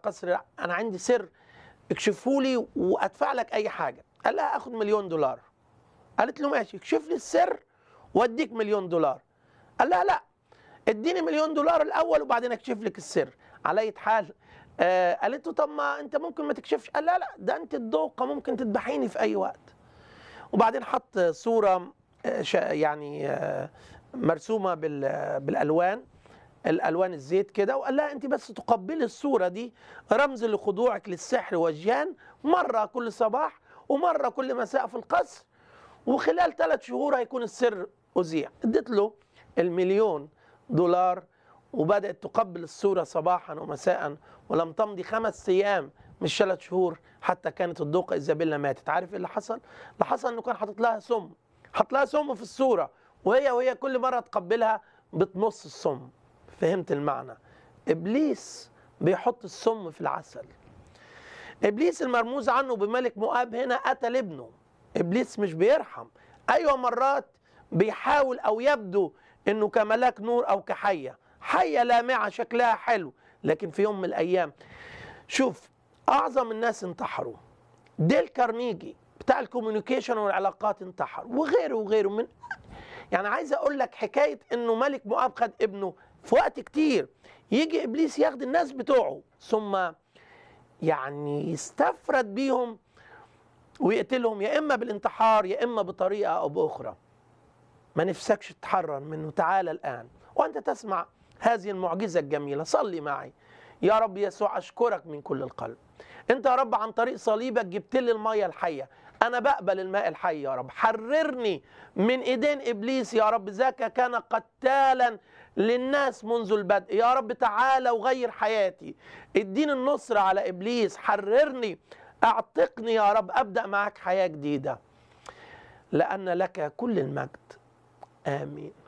قصر انا عندي سر اكشفه لي وادفع لك اي حاجه قال لها اخد مليون دولار قالت له ماشي اكشف لي السر واديك مليون دولار قال لها لا اديني مليون دولار الاول وبعدين اكشف لك السر على اي حال آه قالت له طب ما انت ممكن ما تكشفش قال لا لا ده انت الدوقه ممكن تذبحيني في اي وقت وبعدين حط صوره آه، شا- يعني آه، مرسومه بال- بالالوان الالوان الزيت كده وقال لها انت بس تقبلي الصوره دي رمز لخضوعك للسحر والجان مره كل صباح ومره كل مساء في القصر وخلال ثلاث شهور هيكون السر اذيع اديت له المليون دولار وبدات تقبل الصوره صباحا ومساء ولم تمضي خمس ايام مش ثلاث شهور حتى كانت الدوقه ايزابيلا ماتت عارف ايه اللي حصل؟ اللي حصل انه كان حاطط لها سم حط لها سم في الصوره وهي وهي كل مره تقبلها بتمص السم فهمت المعنى ابليس بيحط السم في العسل ابليس المرموز عنه بملك مؤاب هنا قتل ابنه ابليس مش بيرحم ايوه مرات بيحاول او يبدو انه كملاك نور او كحيه حيه لامعه شكلها حلو لكن في يوم من الايام شوف اعظم الناس انتحروا ديل كارنيجي بتاع الكوميونيكيشن والعلاقات انتحر وغيره وغيره من يعني عايز اقول لك حكايه انه ملك مؤاب خد ابنه في وقت كتير يجي ابليس ياخد الناس بتوعه ثم يعني يستفرد بيهم ويقتلهم يا اما بالانتحار يا اما بطريقه او باخرى ما نفسكش تتحرر منه تعال الان وانت تسمع هذه المعجزه الجميله صلي معي يا رب يسوع اشكرك من كل القلب انت يا رب عن طريق صليبك جبت لي الميه الحيه انا بقبل الماء الحي يا رب حررني من ايدين ابليس يا رب ذاك كان قتالا للناس منذ البدء يا رب تعالى وغير حياتي اديني النصر على ابليس حررني اعتقني يا رب ابدا معك حياه جديده لان لك كل المجد امين